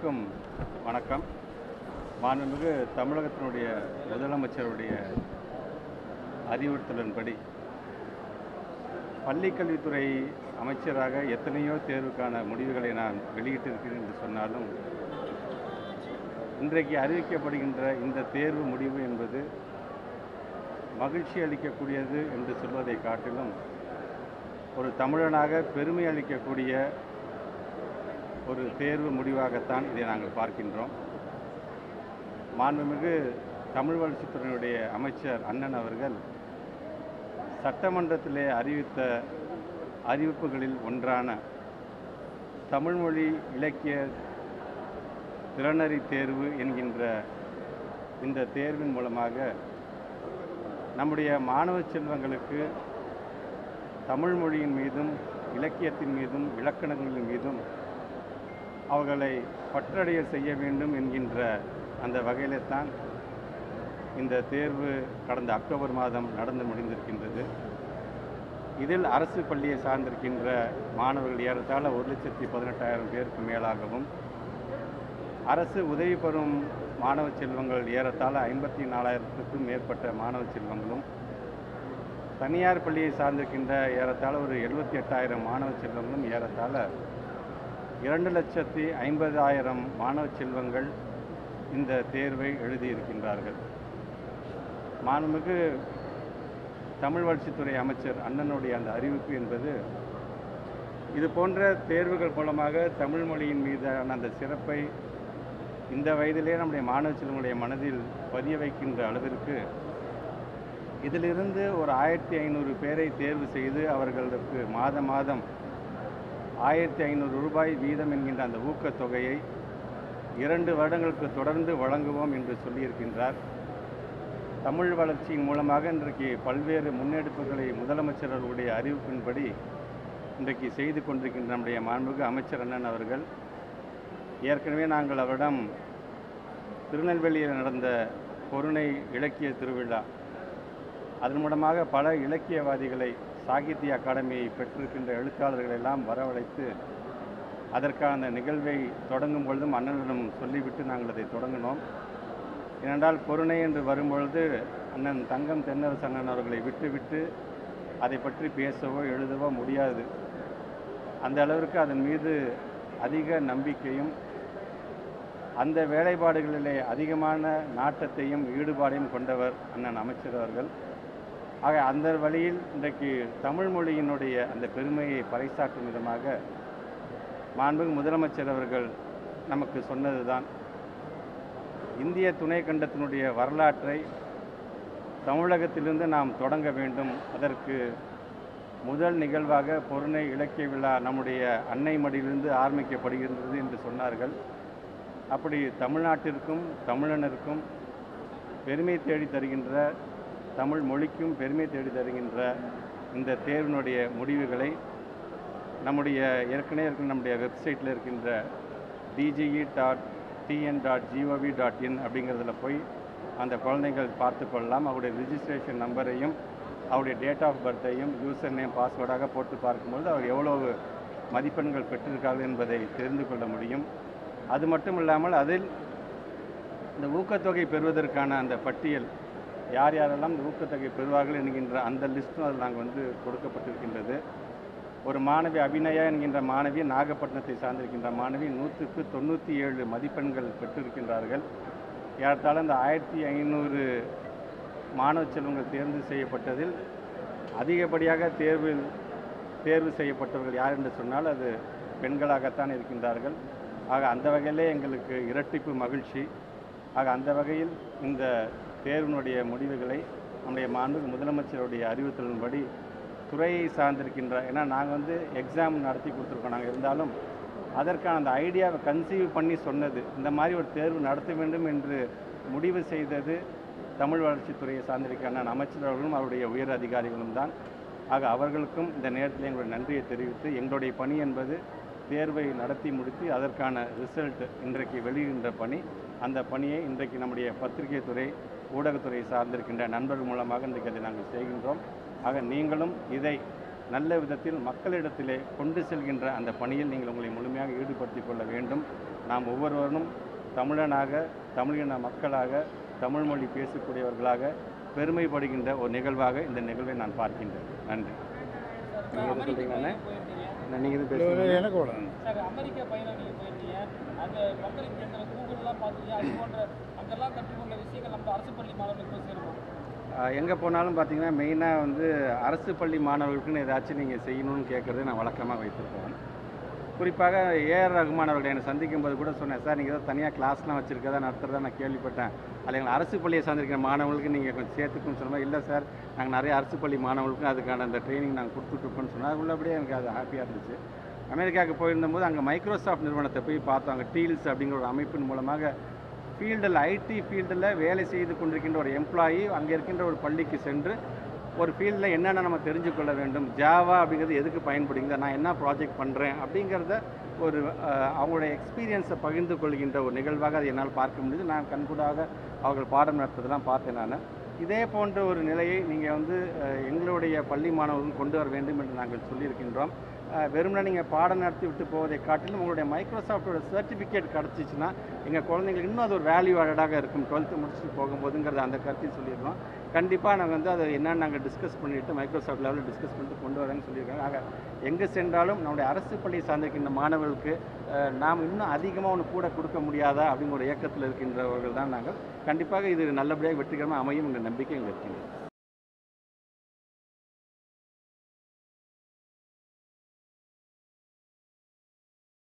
அனைவருக்கும் வணக்கம் மாண்புமிகு தமிழகத்தினுடைய முதலமைச்சருடைய அறிவுறுத்தலின்படி பள்ளிக்கல்வித்துறை அமைச்சராக எத்தனையோ தேர்வுக்கான முடிவுகளை நான் வெளியிட்டிருக்கிறேன் என்று சொன்னாலும் இன்றைக்கு அறிவிக்கப்படுகின்ற இந்த தேர்வு முடிவு என்பது மகிழ்ச்சி அளிக்கக்கூடியது என்று சொல்வதை காட்டிலும் ஒரு தமிழனாக பெருமை அளிக்கக்கூடிய ஒரு தேர்வு முடிவாகத்தான் இதை நாங்கள் பார்க்கின்றோம் மாண்புமிகு தமிழ் வளர்ச்சித்துறையினுடைய அமைச்சர் அண்ணன் அவர்கள் சட்டமன்றத்திலே அறிவித்த அறிவிப்புகளில் ஒன்றான தமிழ்மொழி இலக்கிய திறனறி தேர்வு என்கின்ற இந்த தேர்வின் மூலமாக நம்முடைய மாணவ செல்வங்களுக்கு தமிழ் மொழியின் மீதும் இலக்கியத்தின் மீதும் இலக்கணங்களின் மீதும் அவர்களை பற்றடைய செய்ய வேண்டும் என்கின்ற அந்த வகையிலே தான் இந்த தேர்வு கடந்த அக்டோபர் மாதம் நடந்து முடிந்திருக்கின்றது இதில் அரசு பள்ளியை சார்ந்திருக்கின்ற மாணவர்கள் ஏறத்தாழ ஒரு லட்சத்தி பதினெட்டாயிரம் பேருக்கு மேலாகவும் அரசு உதவி பெறும் மாணவ செல்வங்கள் ஏறத்தாழ ஐம்பத்தி நாலாயிரத்துக்கும் மேற்பட்ட மாணவ செல்வங்களும் தனியார் பள்ளியை சார்ந்திருக்கின்ற ஏறத்தாழ ஒரு எழுபத்தி எட்டாயிரம் மாணவ செல்வங்களும் ஏறத்தாழ இரண்டு லட்சத்தி ஐம்பதாயிரம் மாணவ செல்வங்கள் இந்த தேர்வை எழுதியிருக்கின்றார்கள் மாண்புமிகு தமிழ் வளர்ச்சித்துறை அமைச்சர் அண்ணனுடைய அந்த அறிவிப்பு என்பது இது போன்ற தேர்வுகள் மூலமாக தமிழ் மொழியின் மீதான அந்த சிறப்பை இந்த வயதிலே நம்முடைய மாணவ செல்வங்களுடைய மனதில் பதிய வைக்கின்ற அளவிற்கு இதிலிருந்து ஒரு ஆயிரத்தி ஐநூறு பேரை தேர்வு செய்து அவர்களுக்கு மாத மாதம் ஆயிரத்தி ஐநூறு ரூபாய் வீதம் என்கின்ற அந்த ஊக்கத்தொகையை இரண்டு வருடங்களுக்கு தொடர்ந்து வழங்குவோம் என்று சொல்லியிருக்கின்றார் தமிழ் வளர்ச்சியின் மூலமாக இன்றைக்கு பல்வேறு முன்னெடுப்புகளை முதலமைச்சர் அவர்களுடைய அறிவிப்பின்படி இன்றைக்கு செய்து கொண்டிருக்கின்ற நம்முடைய மாண்புமிகு அமைச்சர் அண்ணன் அவர்கள் ஏற்கனவே நாங்கள் அவரிடம் திருநெல்வேலியில் நடந்த பொருணை இலக்கிய திருவிழா அதன் மூலமாக பல இலக்கியவாதிகளை சாகித்ய அகாடமியை பெற்றிருக்கின்ற எழுத்தாளர்கள் எல்லாம் வரவழைத்து அதற்கான நிகழ்வை தொடங்கும் பொழுதும் அண்ணனிடம் சொல்லிவிட்டு நாங்கள் அதை தொடங்கினோம் ஏனென்றால் பொருணை என்று வரும்பொழுது அண்ணன் தங்கம் தென்னரசு அண்ணன் அவர்களை விட்டுவிட்டு அதை பற்றி பேசவோ எழுதவோ முடியாது அந்த அளவிற்கு அதன் மீது அதிக நம்பிக்கையும் அந்த வேலைப்பாடுகளிலே அதிகமான நாட்டத்தையும் ஈடுபாடையும் கொண்டவர் அண்ணன் அமைச்சர் அவர்கள் ஆக அந்த வழியில் இன்றைக்கு தமிழ் மொழியினுடைய அந்த பெருமையை பறைசாற்றும் விதமாக மாண்புமிகு முதலமைச்சர் அவர்கள் நமக்கு சொன்னதுதான் இந்திய துணை கண்டத்தினுடைய வரலாற்றை தமிழகத்திலிருந்து நாம் தொடங்க வேண்டும் அதற்கு முதல் நிகழ்வாக பொருணை இலக்கிய விழா நம்முடைய அன்னை மடியிலிருந்து ஆரம்பிக்கப்படுகின்றது என்று சொன்னார்கள் அப்படி தமிழ்நாட்டிற்கும் தமிழனருக்கும் பெருமை தேடி தருகின்ற தமிழ் மொழிக்கும் பெருமை தேடி தருகின்ற இந்த தேர்வினுடைய முடிவுகளை நம்முடைய ஏற்கனவே இருக்கிற நம்முடைய வெப்சைட்டில் இருக்கின்ற DGE dot TN dot GOV dot in அப்படிங்கிறதுல போய் அந்த குழந்தைகள் பார்த்து கொள்ளலாம் அவருடைய ரிஜிஸ்ட்ரேஷன் நம்பரையும் அவருடைய டேட் ஆஃப் பர்த்தையும் யூசர் நேம் பாஸ்வேர்டாக போட்டு பார்க்கும்பொழுது அவர் எவ்வளவு மதிப்பெண்கள் பெற்றிருக்கார்கள் என்பதை தெரிந்து கொள்ள முடியும் அது மட்டும் இல்லாமல் அதில் இந்த ஊக்கத்தொகை பெறுவதற்கான அந்த பட்டியல் யார் யாரெல்லாம் இந்த ஊக்கத்தொகை பெறுவார்கள் என்கின்ற அந்த லிஸ்ட்டும் அதில் நாங்கள் வந்து கொடுக்கப்பட்டிருக்கின்றது ஒரு மாணவி அபிநயா என்கின்ற மாணவி நாகப்பட்டினத்தை சார்ந்திருக்கின்ற மாணவி நூற்றுக்கு தொண்ணூற்றி ஏழு மதிப்பெண்கள் பெற்றிருக்கின்றார்கள் ஏறத்தாழ இந்த ஆயிரத்தி ஐநூறு மாணவ செல்வங்கள் தேர்ந்து செய்யப்பட்டதில் அதிகப்படியாக தேர்வில் தேர்வு செய்யப்பட்டவர்கள் யார் என்று சொன்னால் அது பெண்களாகத்தான் இருக்கின்றார்கள் ஆக அந்த வகையிலே எங்களுக்கு இரட்டிப்பு மகிழ்ச்சி ஆக அந்த வகையில் இந்த தேர்வினுடைய முடிவுகளை நம்முடைய மாண்பு முதலமைச்சருடைய அறிவுறுத்தலின்படி துறையை சார்ந்திருக்கின்ற ஏன்னா நாங்கள் வந்து எக்ஸாம் நடத்தி கொடுத்துருக்கோம் நாங்கள் இருந்தாலும் அதற்கான அந்த ஐடியாவை கன்சீவ் பண்ணி சொன்னது இந்த மாதிரி ஒரு தேர்வு நடத்த வேண்டும் என்று முடிவு செய்தது தமிழ் வளர்ச்சித்துறையை சார்ந்திருக்கிற அமைச்சர் அவர்களும் அவருடைய உயர் அதிகாரிகளும் தான் ஆக அவர்களுக்கும் இந்த நேரத்தில் எங்களுடைய நன்றியை தெரிவித்து எங்களுடைய பணி என்பது தேர்வை நடத்தி முடித்து அதற்கான ரிசல்ட் இன்றைக்கு வெளியிடுகின்ற பணி அந்த பணியை இன்றைக்கு நம்முடைய பத்திரிகை துறை ஊடகத்துறை சார்ந்திருக்கின்ற நண்பர்கள் மூலமாக இன்றைக்கு அதை நாங்கள் செய்கின்றோம் ஆக நீங்களும் இதை நல்ல விதத்தில் மக்களிடத்திலே கொண்டு செல்கின்ற அந்த பணியில் நீங்கள் உங்களை முழுமையாக ஈடுபடுத்திக் கொள்ள வேண்டும் நாம் ஒவ்வொருவரும் தமிழனாக தமிழின மக்களாக தமிழ் மொழி பேசக்கூடியவர்களாக பெருமைப்படுகின்ற ஒரு நிகழ்வாக இந்த நிகழ்வை நான் பார்க்கின்றேன் நன்றி நீங்கள் எதுவும் சொல்கிறீங்களாண்ணே நீங்கள் எதுவும் பேசுகிறீங்க எனக்கு கூட சார் அமெரிக்க பயணம் நீங்கள் போயிருந்தீங்க அந்த பங்களிப்பு கேந்திர கூகுள்லாம் பார்த்தீங்க அது போன்ற அங்கெல்லாம் கற்றுக்கொண்ட விஷயங்கள் நம்ம அரசு பள்ளி மாணவர்களுக்கு போய் சேருவோம் எங்கே போனாலும் பார்த்தீங்கன்னா மெயினாக வந்து அரசு பள்ளி மாணவர்களுக்குன்னு ஏதாச்சும் நீங்கள் செய்யணும்னு கேட்குறது நான் வழக்கமாக வைத்திருப்பேன் குறிப்பாக ஏஆர் ரகுமான் அவர்களை என்னை சந்திக்கும் போது கூட சொன்னேன் சார் நீங்கள் ஏதோ தனியாக கிளாஸ்லாம் வச்சுருக்கதா நடத்துறதா நான் கேள்விப்பட்டேன் அதில் எங்களை அரசு பள்ளியை சார்ந்திருக்கிற மாணவர்களுக்கு நீங்கள் கொஞ்சம் சேர்த்துக்குன்னு சொன்னால் இல்லை சார் நாங்கள் நிறைய அரசு பள்ளி மாணவர்களுக்கும் அதுக்கான அந்த ட்ரைனிங் நாங்கள் கொடுத்துட்ருப்போம்னு சொன்னால் உள்ளபடியே எனக்கு அது ஹாப்பியாக இருந்துச்சு அமெரிக்காவுக்கு போயிருந்தபோது அங்கே மைக்ரோசாஃப்ட் நிறுவனத்தை போய் பார்த்தோம் அங்கே டீல்ஸ் அப்படிங்கிற ஒரு அமைப்பின் மூலமாக ஃபீல்டில் ஐடி ஃபீல்டில் வேலை செய்து கொண்டிருக்கின்ற ஒரு எம்ப்ளாயி அங்கே இருக்கின்ற ஒரு பள்ளிக்கு சென்று ஒரு ஃபீல்டில் என்னென்ன நம்ம தெரிஞ்சு கொள்ள வேண்டும் ஜாவா அப்படிங்கிறது எதுக்கு பயன்படுங்க நான் என்ன ப்ராஜெக்ட் பண்ணுறேன் அப்படிங்கிறத ஒரு அஹ், அவங்களுடைய எக்ஸ்பீரியன்ஸை பகிர்ந்து கொள்கின்ற ஒரு நிகழ்வாக அதை என்னால் பார்க்க முடியுது நான் கண்கூடாக அவர்கள் பாடம் நடத்துறதெல்லாம் பார்த்தேன் நான் இதே போன்ற ஒரு நிலையை நீங்கள் வந்து அஹ், எங்களுடைய பள்ளி மாணவர்கள் கொண்டு வர வேண்டும் என்று நாங்கள் சொல்லியிருக்கின்றோம் அஹ், வெறுமனே நீங்கள் பாடம் நடத்தி விட்டு போவதை காட்டிலும் உங்களுடைய மைக்ரோசாஃப்டோட சர்டிஃபிகேட் கிடச்சிச்சின்னா எங்கள் குழந்தைங்களுக்கு இன்னும் அது ஒரு வேல்யூ ஆடடாக இருக்கும் டுவெல்த்து முடிச்சுட்டு போகும்போதுங்கிறத அந்த கருத்தையும் சொல்லியிருக்கோம் கண்டிப்பாக நாங்கள் வந்து அதை என்னன்னு நாங்கள் டிஸ்கஸ் பண்ணிவிட்டு மைக்ரோசாஃப்ட் லெவலில் டிஸ்கஸ் பண்ணிட்டு கொண்டு வரேன்னு சொல்லியிருக்காங்க ஆக எங்கே சென்றாலும் நம்முடைய அரசு பள்ளியை சார்ந்திருக்கின்ற மாணவர்களுக்கு அஹ், நாம் இன்னும் அதிகமாக ஒன்று கூட கொடுக்க முடியாதா அப்படிங்கிற ஒரு இயக்கத்தில் இருக்கின்றவர்கள் தான் நாங்கள் கண்டிப்பாக இது நல்லபடியாக வெற்றிகரமாக அமையும் என்ற நம்பிக்கை எங்களுக்கு இருக்கிறது